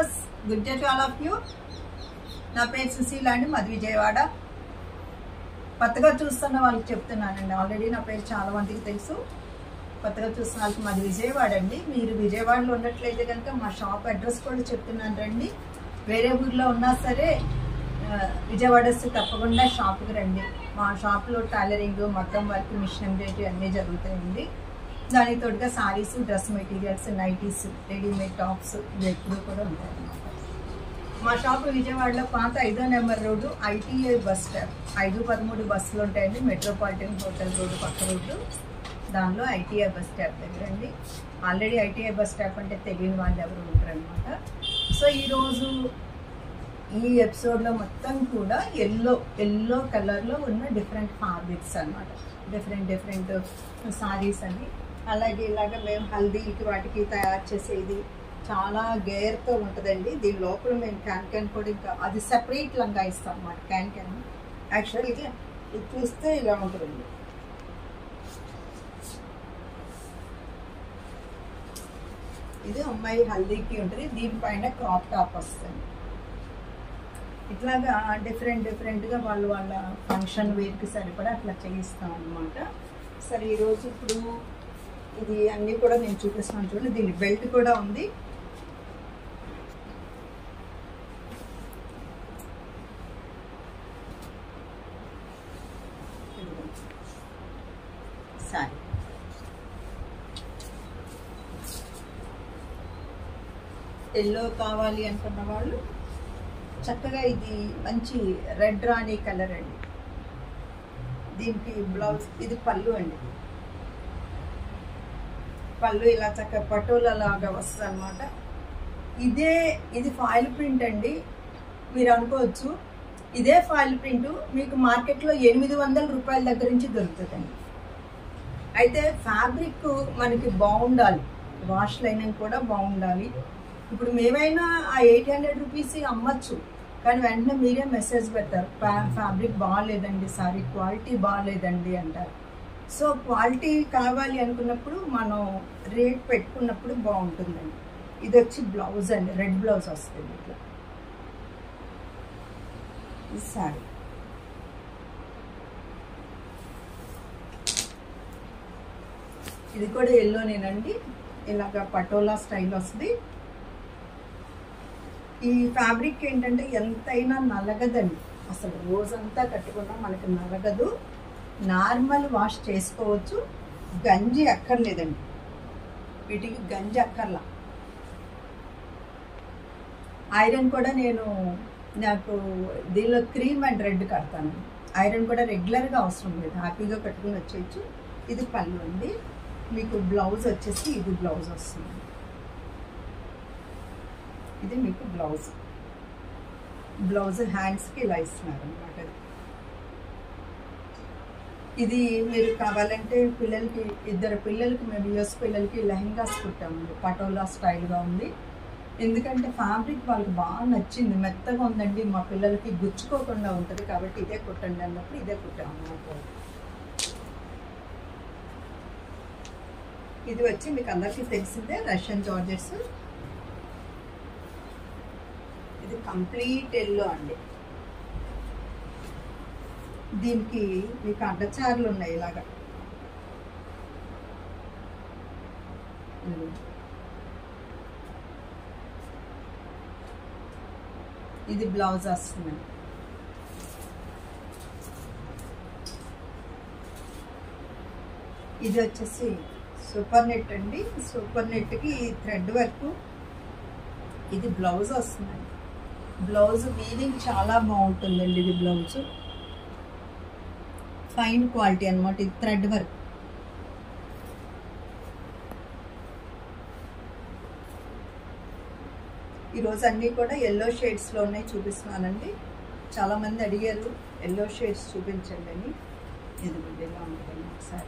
Viewers good day to all of you నా పేరు సుశీల అండి మాది విజయవాడ కొత్తగా చూస్తున్న వాళ్ళకి చెప్తున్నానండి ఆల్రెడీ నా పేరు చాలా మందికి తెలుసు కొత్తగా చూస్తున్న వాళ్ళకి మాది విజయవాడ అండి మీరు విజయవాడలో ఉన్నట్లయితే కనుక మా షాప్ అడ్రస్ కూడా చెప్తున్నాను రండి వేరే ఊర్లో ఉన్నా సరే ఆ, విజయవాడ వస్తే తప్పకుండా షాప్కి రండి మా షాప్లో టైలరింగ్ మొత్తం వర్క్ మిషన్ ఎంబ్రాయిడరీ అన్నీ జరుగుతాయండి దానికి తోడుగా saris dress materials nighties readymade tops ఇవి ఎప్పుడు కూడా ఉంటాయి అన్నమాట మా షాప్ విజయవాడలో పాత ఐదో number road ITI bus stop ఐదు పదమూడు బస్సులు ఉంటాయండి మెట్రోపాలిటన్ హోటల్ రోడ్డు పక్క రోడ్డు దానిలో ఐటీఐ బస్ స్టాప్ దగ్గర అండి ఆల్రెడీ ఐటీఐ బస్ స్టాప్ అంటే తెలియని వాళ్ళు ఎవరు ఉంటారు అనమాట సో ఈరోజు ఈ ఎపిసోడ్లో మొత్తం కూడా ఎల్లో ఎల్లో కలర్లో ఉన్న డిఫరెంట్ ఫ్యాబ్రిక్స్ అన్నమాట డిఫరెంట్ డిఫరెంట్ సారీస్ అని అలాగే ఇలాగ మేము హల్దీకి వాటికి తయారు చేసేది చాలా గేర్తో ఉంటుందండి దీని లోపల మేము క్యాన్ క్యాన్ కూడా ఇంకా అది సెపరేట్ లంగా ఇస్తాం అన్నమాట క్యాన్ క్యాన్ యాక్చువల్లీ ఇది ఇది చూస్తే ఇలా ఉంటుందండి ఇది అమ్మాయి హల్దీకి ఉంటుంది దీనిపైన క్రాప్ టాప్ వస్తుంది ఇట్లాగా డిఫరెంట్ డిఫరెంట్గా వాళ్ళు వాళ్ళ ఫంక్షన్ వేర్కి సరిపడా అట్లా చేయిస్తాం అనమాట సరే ఈరోజు ఇప్పుడు ఇది అన్నీ కూడా నేను చూపిస్తున్నాను చూడండి దీని బెల్ట్ కూడా ఉంది సారీ ఎల్లో కావాలి అనుకున్న వాళ్ళు చక్కగా ఇది మంచి రెడ్ రాణి కలర్ అండి దీనికి బ్లౌజ్ ఇది పళ్ళు అండి పళ్ళు ఇలా చక్కగా పటోలా లాగా వస్తుంది అనమాట ఇదే ఇది ఫాయిల్ ప్రింట్ అండి మీరు అనుకోవచ్చు ఇదే ఫాయిల్ ప్రింట్ మీకు మార్కెట్లో ఎనిమిది వందల రూపాయల దగ్గర నుంచి దొరుకుతుందండి అయితే ఫ్యాబ్రిక్ మనకి బాగుండాలి వాష్ లైనింగ్ కూడా బాగుండాలి ఇప్పుడు మేమైనా ఆ ఎయిట్ హండ్రెడ్ రూపీస్ అమ్మచ్చు కానీ వెంటనే మీరే మెసేజ్ పెడతారు ఫ్యాబ్రిక్ బాగాలేదండి సారీ క్వాలిటీ బాగాలేదండి అంటారు సో క్వాలిటీ కావాలి అనుకున్నప్పుడు మనం రేట్ పెట్టుకున్నప్పుడు బాగుంటుందండి ఇది వచ్చి బ్లౌజ్ అండి రెడ్ బ్లౌజ్ వస్తుంది ఇట్లా ఇది సారీ ఇది కూడా ఎల్లోనేనండి ఇలాగ పటోలా స్టైల్ వస్తుంది ఈ ఫ్యాబ్రిక్ ఏంటంటే ఎంతైనా నలగదండి అసలు రోజంతా కట్టుకున్నా మనకి నలగదు నార్మల్ వాష్ చేసుకోవచ్చు గంజి అక్కర్లేదండి వీటికి గంజి అక్కర్లా ఐరన్ కూడా నేను నాకు దీనిలో క్రీమ్ అండ్ రెడ్ కడతాను ఐరన్ కూడా రెగ్యులర్గా అవసరం లేదు హ్యాపీగా కట్టుకుని వచ్చేయచ్చు ఇది పళ్ళు అండి మీకు బ్లౌజ్ వచ్చేసి ఇది బ్లౌజ్ వస్తుంది ఇది మీకు బ్లౌజ్ బ్లౌజ్ హ్యాండ్స్కి ఇలా ఇస్తున్నారు అనమాట ఇది మీరు కావాలంటే పిల్లలకి ఇద్దరు పిల్లలకి మేము యూఎస్ పిల్లలకి లెహంగాస్ కుట్టామండి పటోలా స్టైల్గా ఉంది ఎందుకంటే ఫ్యాబ్రిక్ వాళ్ళకి బాగా నచ్చింది మెత్తగా ఉందండి మా పిల్లలకి గుచ్చుకోకుండా ఉంటుంది కాబట్టి ఇదే కుట్టండి అన్నప్పుడు ఇదే కుట్టాము అన్నమాట ఇది వచ్చి మీకు అందరికీ తెలిసిందే రష్యన్ జార్జెట్స్ ఇది కంప్లీట్ ఎల్లో అండి దీనికి మీకు అడ్డచారులు ఉన్నాయి ఇలాగా ఇదిగో. ఇది బ్లౌజ్ వస్తుంది ఇది వచ్చేసి సూపర్ నెట్ అండి సూపర్ నెట్కి థ్రెడ్ వర్క్ ఇది బ్లౌజ్ వస్తుందండి బ్లౌజ్ వీవింగ్ చాలా బాగుంటుందండి ఇది బ్లౌజ్ ఫైన్ క్వాలిటీ అనమాట ఇది థ్రెడ్ వర్క్ ఈరోజు అన్నీ కూడా ఎల్లో షేడ్స్లో ఉన్నాయి చూపిస్తున్నానండి చాలామంది అడిగారు ఎల్లో షేడ్స్ చూపించండి అని ఇది ఇలా ఉంటుందండి ఒకసారి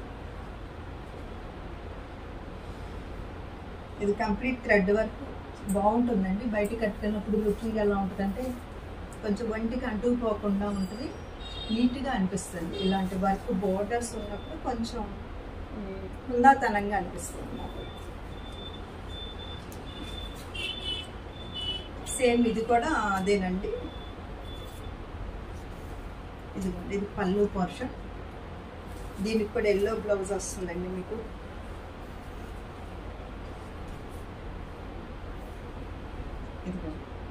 ఇది కంప్లీట్ థ్రెడ్ వర్క్ బాగుంటుందండి బయట కట్టుకున్నప్పుడు లుకింగ్ ఎలా ఉంటుందంటే కొంచెం వంటికి అంటుకుపోకుండా ఉంటుంది నీట్గా అనిపిస్తుంది ఇలాంటి వర్క్ బోర్డర్స్ ఉన్నప్పుడు కొంచెం ఉమ్, హుందాతనంగా అనిపిస్తుంది నాకు సేమ్ ఇది కూడా అదేనండి ఇది ఇది పళ్ళు పోర్షన్ దీనికి కూడా ఎల్లో బ్లౌజ్ వస్తుందండి మీకు ఇదిగో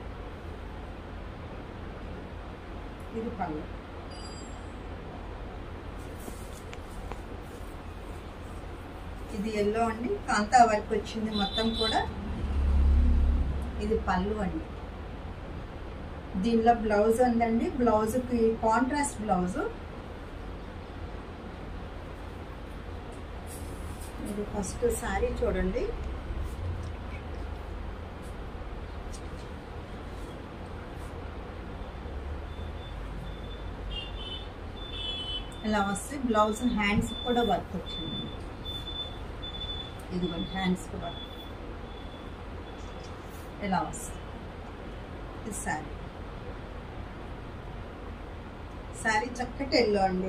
ఇది పళ్ళు ఇది ఎల్లో అండి కాంతా వర్క్ వచ్చింది మొత్తం కూడా ఇది పళ్ళు అండి దీనిలో బ్లౌజ్ ఉందండి బ్లౌజ్కి కాంట్రాస్ట్ బ్లౌజ్ ఇది ఫస్ట్ శారీ చూడండి ఇలా వస్తే బ్లౌజ్ హ్యాండ్స్ కూడా వర్క్ వచ్చింది ఇదిగోండి హ్యాండ్స్ కూడా ఇలా వస్తుంది ఇది శారీ శారీ చక్కటి ఎల్లో అండి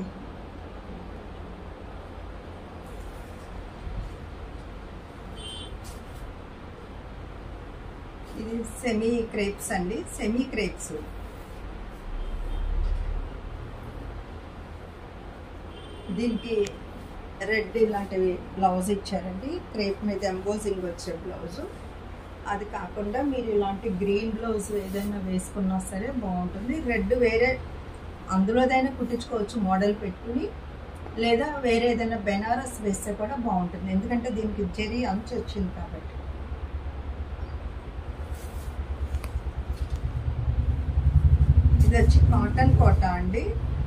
ఇది సెమీ క్రేప్స్ అండి సెమీ క్రేప్స్ దీనికి రెడ్ ఇలాంటివి బ్లౌజ్ ఇచ్చారండి క్రేప్ మీద ఎంబోజింగ్ వచ్చే బ్లౌజ్ అది కాకుండా మీరు ఇలాంటి గ్రీన్ బ్లౌజ్ ఏదైనా వేసుకున్నా సరే బాగుంటుంది రెడ్ వేరే అందులోదైనా కుట్టించుకోవచ్చు మోడల్ పెట్టుకుని లేదా వేరే ఏదైనా బెనారస్ వేస్తే కూడా బాగుంటుంది ఎందుకంటే దీనికి జెరీ అంచు వచ్చింది కాబట్టి ఇది వచ్చి కాటన్ కోట అండి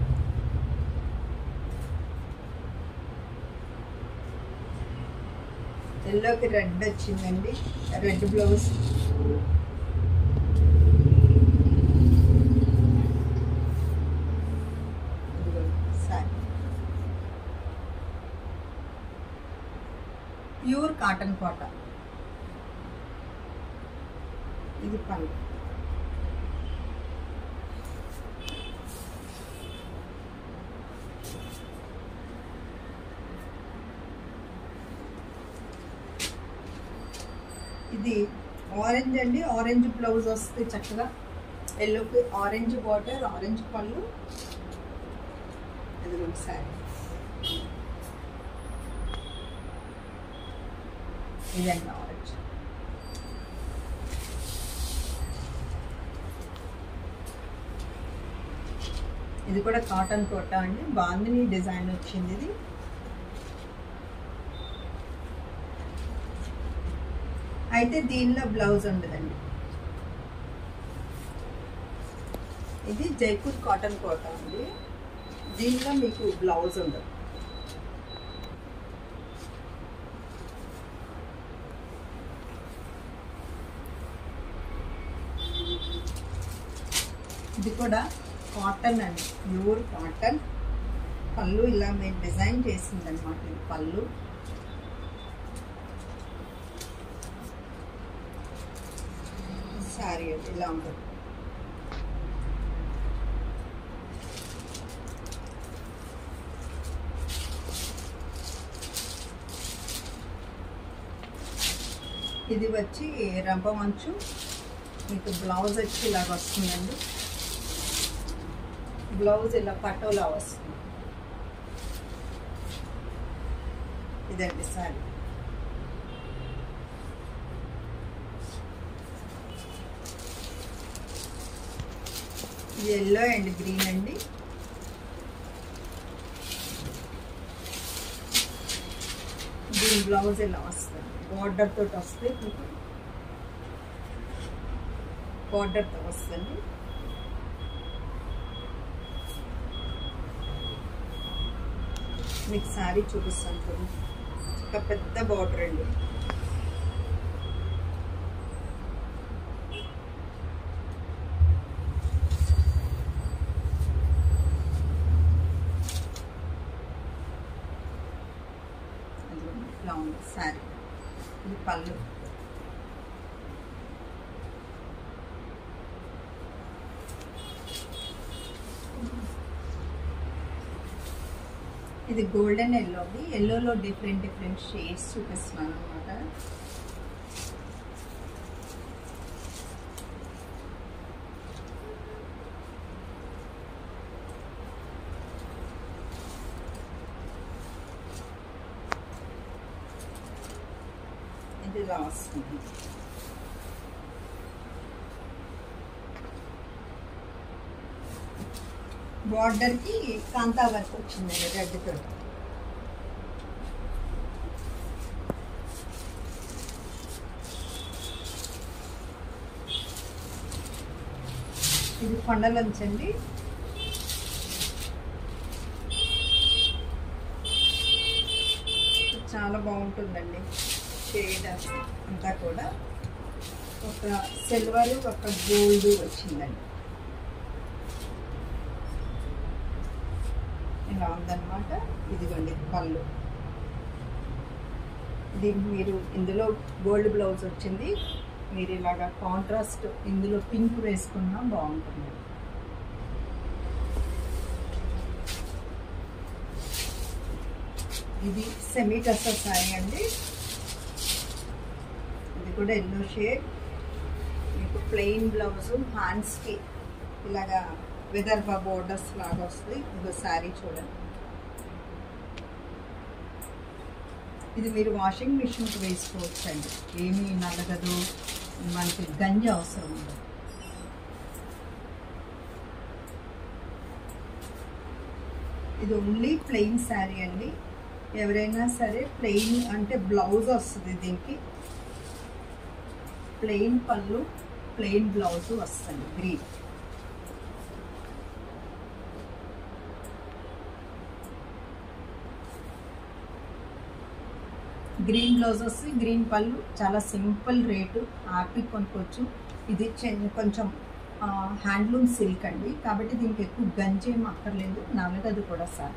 ఎల్లోకి రెడ్ వచ్చిందండి red blouse pure cotton Kota ఇది పళ్ళు ఇది ఆరెంజ్ అండి ఆరెంజ్ బ్లౌజ్ వస్తుంది చక్కగా ఎల్లోకి ఆరెంజ్ బార్డర్ ఆరెంజ్ పళ్ళు ఇది శారీ ఇదండి ఆరెంజ్ ఇది కూడా కాటన్ కోట అండి బాందిని డిజైన్ వచ్చింది ఇది అయితే దీనిలో బ్లౌజ్ ఉండదండి ఇది జైపూర్ కాటన్ కోట అండి దీనిలో మీకు బ్లౌజ్ ఉండదు ఇది కూడా కాటన్ అండి ప్యూర్ కాటన్ పళ్ళు ఇలా మేము డిజైన్ చేసిందనమాట ఇది పళ్ళు శారీ అది ఇలా ఉంటుంది ఇది వచ్చి రంప మంచు మీకు బ్లౌజ్ వచ్చి ఇలాగ వస్తుందండి బ్లౌజ్ ఇలా పటోలా వస్తుంది ఇదండి సారీ ఇది ఎల్లో అండ్ గ్రీన్ అండి దీని బ్లౌజ్ ఇలా వస్తుంది బార్డర్ తోటి వస్తుంది మీకు బార్డర్తో వస్తుంది మీకు శారీ చూపిస్తాను చూడండి ఒక పెద్ద బార్డర్ అండి ఇట్లా ఉంది శారీ ఇది పళ్ళు ఇది గోల్డెన్ ఎల్లోది ఎల్లోలో డిఫరెంట్ డిఫరెంట్ షేడ్స్ చూపిస్తున్నాను అనమాట ఇది ఇలా వస్తుంది బార్డర్కి కాంతా వర్క్ వచ్చిందండి రెడ్ తోటి ఇది కొండలంచండి చాలా బాగుంటుందండి షేడ్ అంతా కూడా ఒక సిల్వర్ ఒక గోల్డ్ వచ్చిందండి ఇలా ఉందన్నమాట ఇదిగోండి పళ్ళు ఇది మీరు ఇందులో గోల్డ్ బ్లౌజ్ వచ్చింది మీరు ఇలాగా కాంట్రాస్ట్ ఇందులో పింక్ వేసుకున్నా బాగుంటుంది ఇది సెమీ కసర్ సారీ అండి ఇది కూడా ఎల్లో షేడ్ మీకు ప్లెయిన్ బ్లౌజ్ హ్యాండ్స్కి ఇలాగా విదర్భ బోర్డర్స్ లాగా వస్తుంది ఇది శారీ చూడండి ఇది మీరు వాషింగ్ మిషన్కి వేసుకోవచ్చు అండి ఏమీ నలగదు మనకి గంజి అవసరం ఉండదు ఇది ఓన్లీ ప్లెయిన్ శారీ అండి ఎవరైనా సరే ప్లెయిన్ అంటే బ్లౌజ్ వస్తుంది దీనికి ప్లెయిన్ పళ్ళు ప్లెయిన్ బ్లౌజ్ వస్తుంది గ్రీన్ గ్రీన్ బ్లౌజ్ వస్తుంది గ్రీన్ పళ్ళు చాలా సింపుల్ రేటు హ్యాపీ కొనుక్కోవచ్చు ఇది చె- కొంచెం హ్యాండ్లూమ్ సిల్క్ అండి కాబట్టి దీనికి ఎక్కువ గంజి ఏం అక్కర్లేదు నలగదు కూడా సార్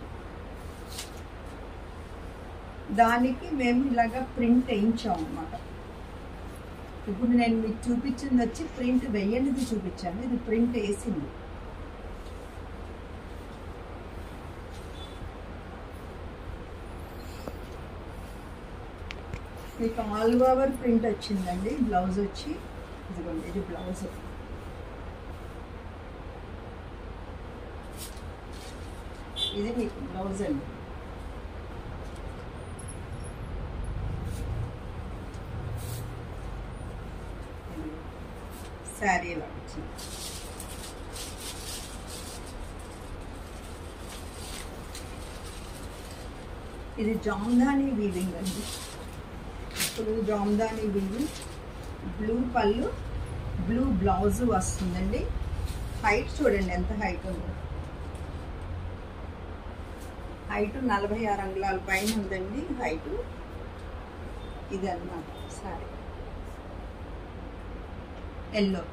దానికి మేము ఇలాగా ప్రింట్ వేయించాం అన్నమాట ఇప్పుడు నేను మీకు చూపించింది వచ్చి ప్రింట్ వేయనిది చూపించాను ఇది ప్రింట్ వేసింది మీకు ఆల్ ఓవర్ ప్రింట్ వచ్చిందండి బ్లౌజ్ వచ్చి ఇదిగోండి ఇది బ్లౌజ్ ఇది మీకు బ్లౌజ్ అండి శారీ ఇలా వచ్చింది ఇది జామ్దాని వీవింగ్ అండి ఇప్పుడు జామ్దాని వీవింగ్ బ్లూ పళ్ళు బ్లూ బ్లౌజ్ వస్తుందండి హైట్ చూడండి ఎంత హైట్ ఉందో హైట్ నలభై ఆరు అంగుళాల పైన ఉందండి హైట్ ఇది అన్నమాట సారీ ఎల్లో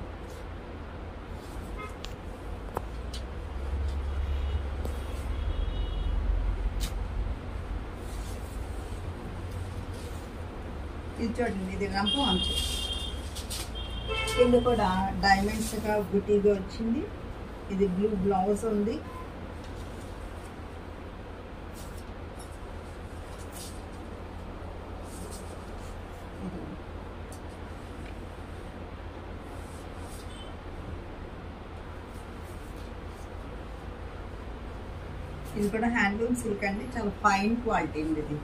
ఇది చూడండి ఇది రంప అంచు కింద కూడా డైమండ్స్గా బుటీగా వచ్చింది ఇది బ్లూ బ్లౌజ్ ఉంది ఇది. ఇది కూడా హ్యాండ్లూమ్ సిల్క్ అండి చాలా ఫైన్ క్వాలిటీ అండి ఇది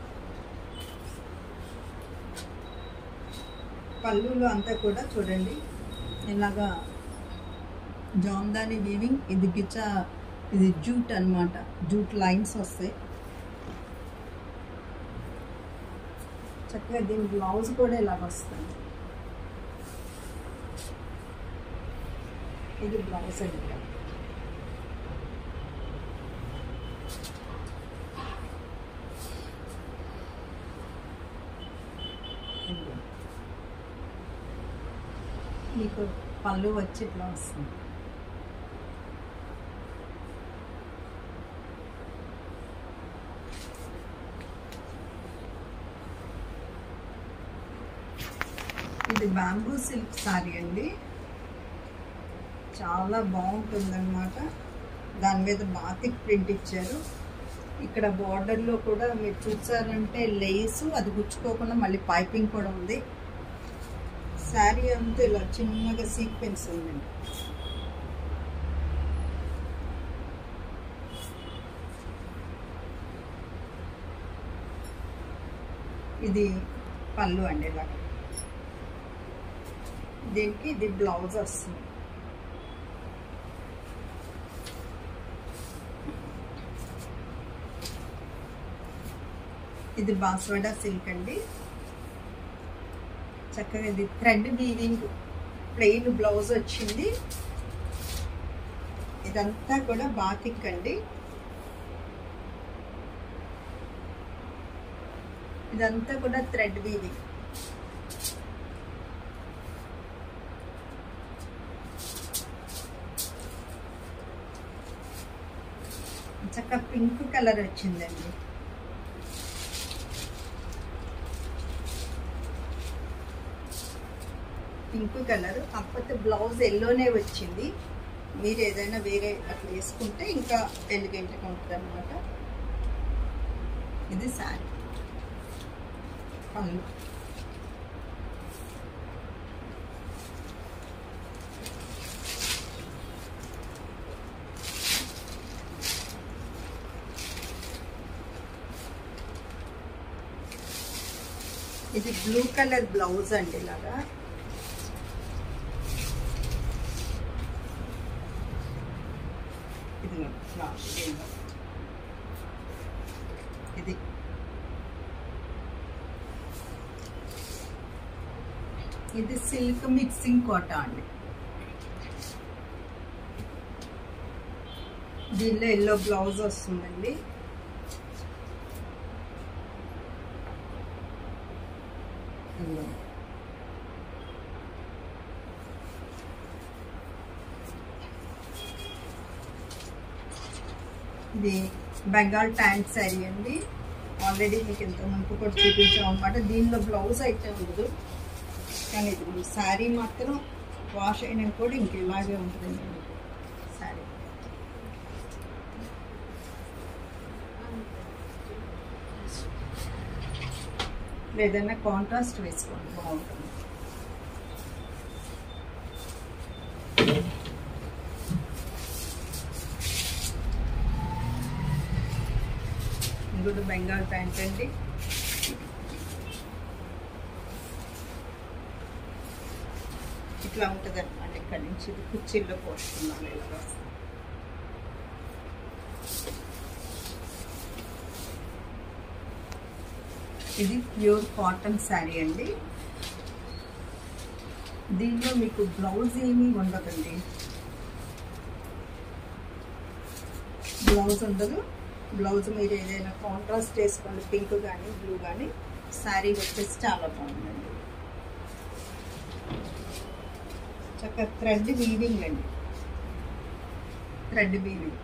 పళ్ళులో అంతా కూడా చూడండి ఇలాగా జామ్దాని వీవింగ్ ఇది గిచ్చ ఇది జూట్ అన్నమాట జూట్ లైన్స్ వస్తాయి చక్కగా దీని బ్లౌజ్ కూడా ఇలాగ వస్తుంది ఇది బ్లౌజ్ అండి ఇదిగో. మీకు పళ్ళు వచ్చి ఇట్లా వస్తుంది ఇది బ్యాంబూ సిల్క్ సారీ అండి చాలా బాగుంటుందన్నమాట దాని మీద బాతిక్ ప్రింట్ ఇచ్చారు ఇక్కడ బార్డర్లో కూడా మీరు చూసారంటే లేసు అది గుచ్చుకోకుండా మళ్ళీ పైపింగ్ కూడా ఉంది శారీ అంతా ఇలా చిన్నగా సీక్వెన్స్ ఉందండి ఇది పళ్ళు అండి ఇలా దీనికి ఇది బ్లౌజ్ వస్తుంది ఇది బాస్వాడా సిల్క్ అండి చక్కగా ఇది థ్రెడ్ వీవింగ్ ప్లెయిన్ బ్లౌజ్ వచ్చింది ఇదంతా కూడా బాతిక్ అండి ఇదంతా కూడా థ్రెడ్ వీవింగ్ చక్కగా పింక్ కలర్ వచ్చిందండి పింక్ కలర్ కాకపోతే బ్లౌజ్ ఎల్లోనే వచ్చింది మీరు ఏదైనా వేరే అట్లా వేసుకుంటే ఇంకా ఎలిగెంట్గా ఉంటుంది అనమాట ఇది శారీ పళ్ళు ఇది బ్లూ కలర్ బ్లౌజ్ అండి ఇలాగా ఇది ఇది ఇది సిల్క్ మిక్సింగ్ కోట అండి దీనిలో ఎల్లో బ్లౌజ్ వస్తుందండి ఇది బెంగాల్ ప్యాంట్ శారీ అండి ఆల్రెడీ మీకు ఎంత ముందు కూడా చూపించాం అనమాట దీనిలో బ్లౌజ్ అయితే ఉండదు కానీ ఇది శారీ మాత్రం వాష్ అయినా కూడా ఇంక ఇలాగే ఉంటుందండి శారీ ఏదైనా కాంట్రాస్ట్ వేసుకోండి బాగుంటుంది ఇంకోటి బెంగాల్ ప్యాంట్ అండి ఇట్లా ఉంటుంది అనమాట ఇక్కడ నుంచి ఇది కుర్చీల్లో పోస్తున్నాను ఇలా వస్తుంది ఇది ప్యూర్ కాటన్ శారీ అండి దీనిలో మీకు బ్లౌజ్ ఏమీ ఉండదండి బ్లౌజ్ ఉండదు బ్లౌజ్ మీరు ఏదైనా కాంట్రాస్ట్ వేసుకోండి పింక్ కానీ బ్లూ కానీ శారీ వచ్చేసి చాలా బాగుందండి చక్కగా థ్రెడ్ వీవింగ్ అండి థ్రెడ్ వీవింగ్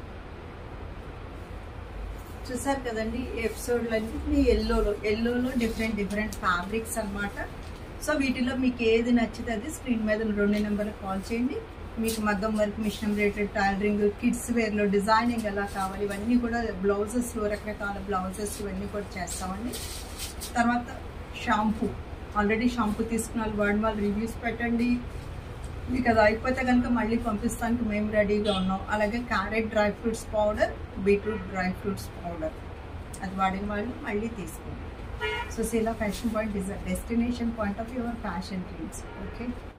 చూసారు కదండి ఎపిసోడ్లన్నీ ఎల్లోలో ఎల్లోలో డిఫరెంట్ డిఫరెంట్ ఫ్యాబ్రిక్స్ అన్నమాట సో వీటిలో మీకు ఏది నచ్చితే అది స్క్రీన్ మీద రెండు నెంబర్కి కాల్ చేయండి మీకు మగ్గం work machine related tailoring kids వేర్లో డిజైనింగ్ ఎలా కావాలి ఇవన్నీ కూడా బ్లౌజెస్లో రకరకాల బ్లౌజెస్ ఇవన్నీ కూడా చేస్తామండి తర్వాత షాంపూ ఆల్రెడీ షాంపూ తీసుకున్న వాళ్ళు వాడిన వాళ్ళు రివ్యూస్ పెట్టండి మీకు అది అయిపోతే కనుక మళ్ళీ పంపిస్తానికి మేము రెడీగా ఉన్నాం అలాగే carrot dry fruits powder beetroot dry fruits powder అది వాడిన వాళ్ళు మళ్ళీ తీసుకోండి so Sheela fashion point is a destination point of your fashion dreams okay